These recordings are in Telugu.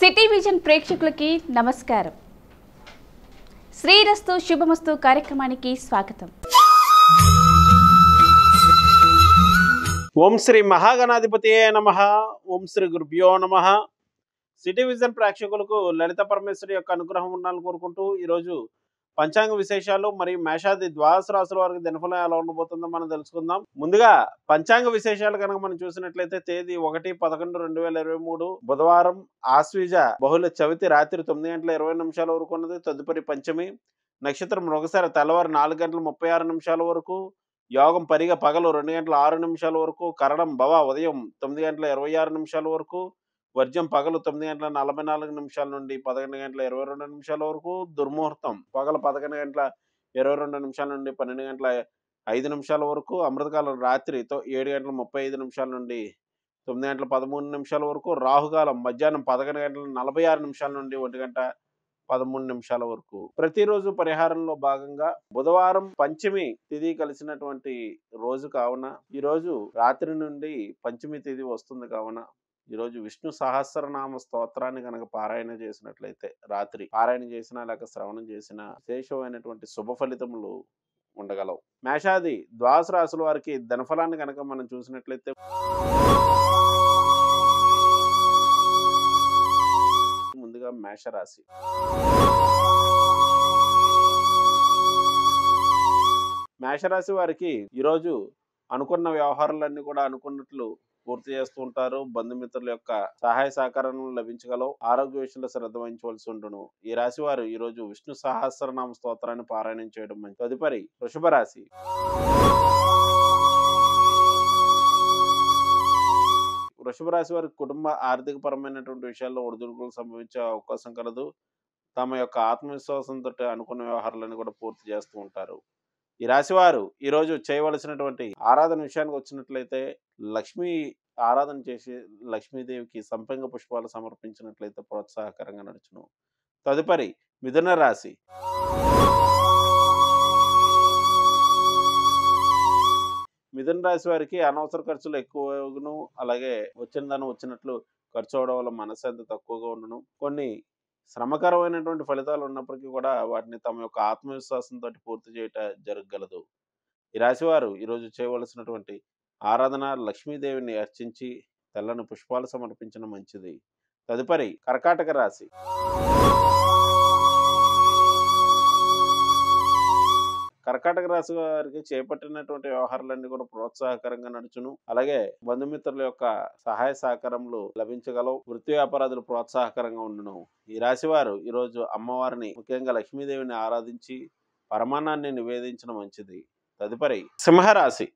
సిటీ విజన్ ప్రేక్షకులకి నమస్కారం శ్రీరస్తు శుభమస్తు కార్యక్రమానికి స్వాగతం ఓం శ్రీ మహాగణాధిపతి నమ ఓం శ్రీ గురుభ్యో నమ సిటీ విజన్ ప్రేక్షకులకు లలిత పరమేశ్వరి యొక్క అనుగ్రహం ఉండాలని కోరుకుంటూ ఈరోజు పంచాంగ విశేషాలు మరియు మేషాది ద్వాదశ రాశుల వారికి దినఫలం ఎలా ఉండబోతుందో మనం తెలుసుకుందాం ముందుగా పంచాంగ విశేషాలు కనుక మనం చూసినట్లయితే తేదీ ఒకటి పదకొండు రెండు వేల ఇరవై మూడు బుధవారం ఆశ్వీజ బహుళ చవితి రాత్రి తొమ్మిది గంటల ఇరవై నిమిషాల వరకు ఉన్నది తదుపరి పంచమి నక్షత్రం మృగసారి తెల్లవారు నాలుగు గంటల ముప్పై ఆరు నిమిషాల వరకు యోగం పరిగ పగలు రెండు గంటల ఆరు నిమిషాల వరకు కరణం భవ ఉదయం తొమ్మిది గంటల ఇరవై ఆరు నిమిషాల వరకు వర్జం పగలు తొమ్మిది గంటల నలభై నాలుగు నిమిషాల నుండి పదకొండు గంటల ఇరవై రెండు నిమిషాల వరకు దుర్ముహూర్తం పగలు పదకొండు గంటల ఇరవై రెండు నిమిషాల నుండి పన్నెండు గంటల ఐదు నిమిషాల వరకు అమృతకాలం రాత్రి తో- ఏడు గంటల ముప్పై ఐదు నిమిషాల నుండి తొమ్మిది గంటల పదమూడు నిమిషాల వరకు రాహుకాలం మధ్యాహ్నం పదకొండు గంటల నలభై ఆరు నిమిషాల నుండి ఒంటి గంట పదమూడు నిమిషాల వరకు ప్రతిరోజు పరిహారంలో భాగంగా బుధవారం పంచమి తిథి కలిసినటువంటి రోజు కావున ఈ రోజు రాత్రి నుండి పంచమి తిథి వస్తుంది కావున ఈ రోజు విష్ణు సహస్రనామ స్తోత్రాన్ని కనుక పారాయణ చేసినట్లయితే రాత్రి పారాయణ చేసినా లేక శ్రవణం చేసినా విశేషమైనటువంటి శుభ ఫలితములు ఉండగలవు మేషాది ద్వాదశ రాశుల వారికి ధనఫలాన్ని కనుక మనం చూసినట్లయితే ముందుగా మేషరాశి మేషరాశి వారికి ఈరోజు అనుకున్న వ్యవహారాలన్నీ కూడా అనుకున్నట్లు పూర్తి చేస్తూ ఉంటారు బంధుమిత్రుల యొక్క సహాయ సహకారాలు లభించగలవు ఆరోగ్య విషయంలో శ్రద్ధ వహించవలసి ఉండును ఈ రాశి వారు ఈ రోజు విష్ణు సహస్రనామ స్తోత్రాన్ని పారాయణం చేయడం మంచి తదుపరి వృషభ రాశి వృషభ రాశి వారికి కుటుంబ ఆర్థిక పరమైనటువంటి విషయాల్లో ఒడిదుడుకులు సంభవించే అవకాశం కలదు తమ యొక్క ఆత్మవిశ్వాసంతో అనుకున్న వ్యవహారాలను కూడా పూర్తి చేస్తూ ఉంటారు ఈ రాశి వారు ఈరోజు చేయవలసినటువంటి ఆరాధన విషయానికి వచ్చినట్లయితే లక్ష్మీ ఆరాధన చేసి లక్ష్మీదేవికి సంపంగ పుష్పాలు సమర్పించినట్లయితే ప్రోత్సాహకరంగా నడుచును తదుపరి మిథున రాశి మిథున రాశి వారికి అనవసర ఖర్చులు ఎక్కువను అలాగే వచ్చిన దాన్ని వచ్చినట్లు ఖర్చు అవడం వల్ల మనశ్శాంతి తక్కువగా ఉండను కొన్ని శ్రమకరమైనటువంటి ఫలితాలు ఉన్నప్పటికీ కూడా వాటిని తమ యొక్క ఆత్మవిశ్వాసంతో పూర్తి చేయట జరగగలదు ఈ రాశివారు ఈరోజు చేయవలసినటువంటి ఆరాధన లక్ష్మీదేవిని అర్చించి తెల్లని పుష్పాలు సమర్పించడం మంచిది తదుపరి కర్కాటక రాశి కర్కాటక రాశి వారికి చేపట్టినటువంటి వ్యవహారాలన్నీ కూడా ప్రోత్సాహకరంగా నడుచును అలాగే బంధుమిత్రుల యొక్క సహాయ సహకారములు లభించగలవు వృత్తి వ్యాపారాదులు ప్రోత్సాహకరంగా ఉండును ఈ రాశి వారు ఈరోజు అమ్మవారిని ముఖ్యంగా లక్ష్మీదేవిని ఆరాధించి పరమాన్నాన్ని నివేదించడం మంచిది తదుపరి సింహరాశి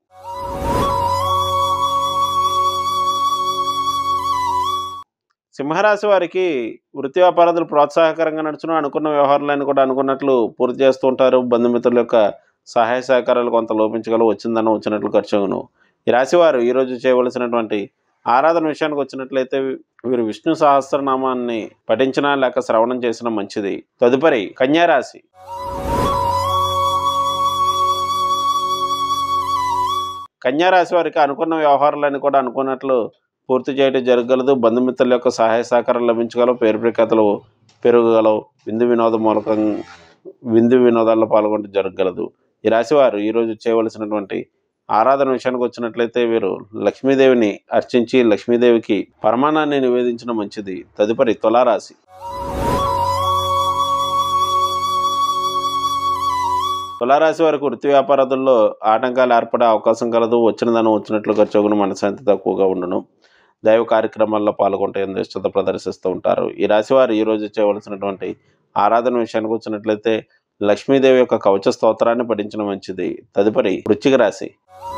సింహరాశి వారికి వృత్తి వ్యాపారాదులు ప్రోత్సాహకరంగా నడుచును అనుకున్న వ్యవహారాలను కూడా అనుకున్నట్లు పూర్తి చేస్తూ ఉంటారు బంధుమిత్రుల యొక్క సహాయ సహకారాలు కొంత లోపించగలవు వచ్చిందన్న వచ్చినట్లు ఖర్చు అగును ఈ రాశి వారు ఈరోజు చేయవలసినటువంటి ఆరాధన విషయానికి వచ్చినట్లయితే వీరు విష్ణు సహస్రనామాన్ని పఠించినా లేక శ్రవణం చేసిన మంచిది తదుపరి కన్యా రాశి కన్యా రాశి వారికి అనుకున్న వ్యవహారాలన్నీ కూడా అనుకున్నట్లు పూర్తి చేయడం జరగగలదు బంధుమిత్రుల యొక్క సహాయ సహకారం లభించగలవు పేరు ప్రఖ్యాతలు పెరగగలవు విందు వినోద మూలకం విందు వినోదాల్లో పాల్గొనడం జరగగలదు ఈ రాశి వారు ఈరోజు చేయవలసినటువంటి ఆరాధన విషయానికి వచ్చినట్లయితే వీరు లక్ష్మీదేవిని అర్చించి లక్ష్మీదేవికి పరమాణాన్ని నివేదించడం మంచిది తదుపరి తులారాశి తులారాశి వారికి వృత్తి వ్యాపారాదుల్లో ఆటంకాలు ఏర్పడే అవకాశం కలదు వచ్చిన దాన్ని వచ్చినట్లు ఖర్చుగును మనశ్శాంతి తక్కువగా ఉండును దైవ కార్యక్రమాల్లో పాల్గొంటే ఎంతో ఇష్టత ప్రదర్శిస్తూ ఉంటారు ఈ రాశి వారు ఈ రోజు చేయవలసినటువంటి ఆరాధన విషయానికి వచ్చినట్లయితే లక్ష్మీదేవి యొక్క కవచ స్తోత్రాన్ని పఠించడం మంచిది తదుపరి వృశ్చిక రాశి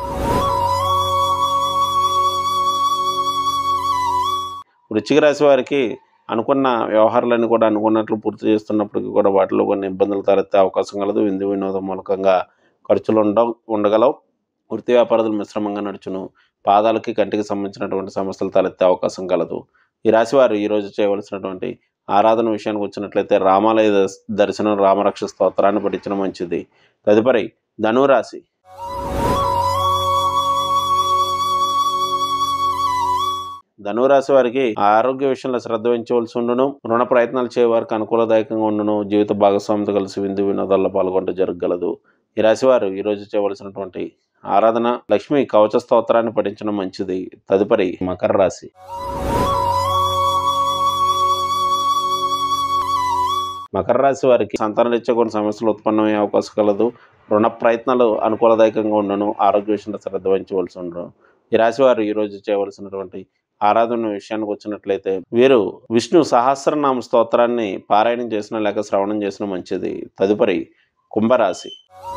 వృశ్చిక రాశి వారికి అనుకున్న వ్యవహారాలన్నీ కూడా అనుకున్నట్లు పూర్తి చేస్తున్నప్పటికీ కూడా వాటిలో కొన్ని ఇబ్బందులు తలెత్తే అవకాశం కలదు విందు వినోదం మూలకంగా ఖర్చులు ఉండ ఉండగలవు వృత్తి వ్యాపారాలు మిశ్రమంగా నడుచును పాదాలకి కంటికి సంబంధించినటువంటి సమస్యలు తలెత్తే అవకాశం కలదు ఈ రాశి వారు ఈరోజు చేయవలసినటువంటి ఆరాధన విషయానికి వచ్చినట్లయితే రామాలయ దర్శ- దర్శనం రామరక్ష స్తోత్రాన్ని పఠించడం మంచిది తదుపరి ధనురాశి ధనురాశి వారికి ఆరోగ్య విషయంలో శ్రద్ధ వహించవలసి ఉండును రుణ ప్రయత్నాలు చేయ వారికి అనుకూలదాయకంగా ఉండును జీవిత భాగస్వామితో కలిసి విందు వినోదాల్లో పాల్గొంటూ జరగగలదు ఈ రాశి వారు ఈ రోజు చేయవలసినటువంటి ఆరాధన లక్ష్మి కవచ స్తోత్రాన్ని పఠించడం మంచిది తదుపరి మకర రాశి మకర రాశి వారికి సంతానరీత్యా కొన్ని సమస్యలు ఉత్పన్నమయ్యే అవకాశం కలదు రుణ ప్రయత్నాలు అనుకూలదాయకంగా ఉండను ఆరోగ్య విషయంలో శ్రద్ధ వహించవలసి ఉండను ఈ రాశి వారు ఈ రోజు చేయవలసినటువంటి ఆరాధన విషయానికి వచ్చినట్లయితే వీరు విష్ణు సహస్రనామ స్తోత్రాన్ని పారాయణం చేసిన లేక శ్రవణం చేసిన మంచిది తదుపరి కుంభరాశి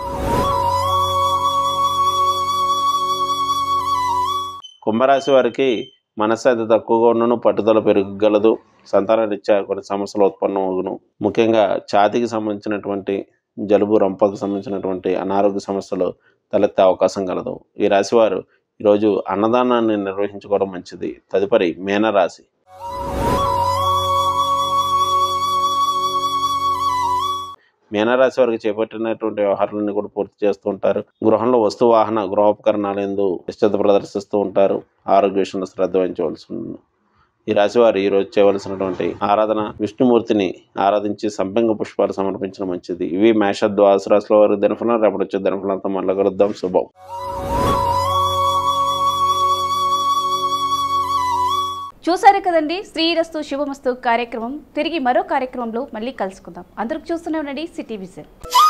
కుంభరాశి వారికి మనశ్శాంతి తక్కువగా ఉండను పట్టుదల పెరగగలదు సంతాన రీత్యా కొన్ని సమస్యలు ఉత్పన్నమగును ముఖ్యంగా ఛాతీకి సంబంధించినటువంటి జలుబు రంపకు సంబంధించినటువంటి అనారోగ్య సమస్యలు తలెత్తే అవకాశం కలదు ఈ రాశి వారు ఈరోజు అన్నదానాన్ని నిర్వహించుకోవడం మంచిది తదుపరి మీనరాశి మీనరాశి వారికి చేపట్టినటువంటి వ్యవహారాలన్నీ కూడా పూర్తి చేస్తూ ఉంటారు గృహంలో వస్తు వాహన గృహోపకరణాలు ఎందు నిశ్చిత ప్రదర్శిస్తూ ఉంటారు ఆరోగ్య విషయంలో శ్రద్ధ వహించవలసి ఉంటుంది ఈ రాశి వారు ఈ రోజు చేయవలసినటువంటి ఆరాధన విష్ణుమూర్తిని ఆరాధించి సంపెంగ పుష్పాలు సమర్పించడం మంచిది ఇవి మేష ద్వాదశ రాశుల వారి దినఫలం రేపటి వచ్చే దినఫలంతో మళ్ళీ కలుద్దాం శుభం చూసారు కదండి శ్రీరస్తు శుభమస్తు కార్యక్రమం తిరిగి మరో కార్యక్రమంలో మళ్ళీ కలుసుకుందాం అందరికి చూస్తూనే ఉండండి సిటీ విజన్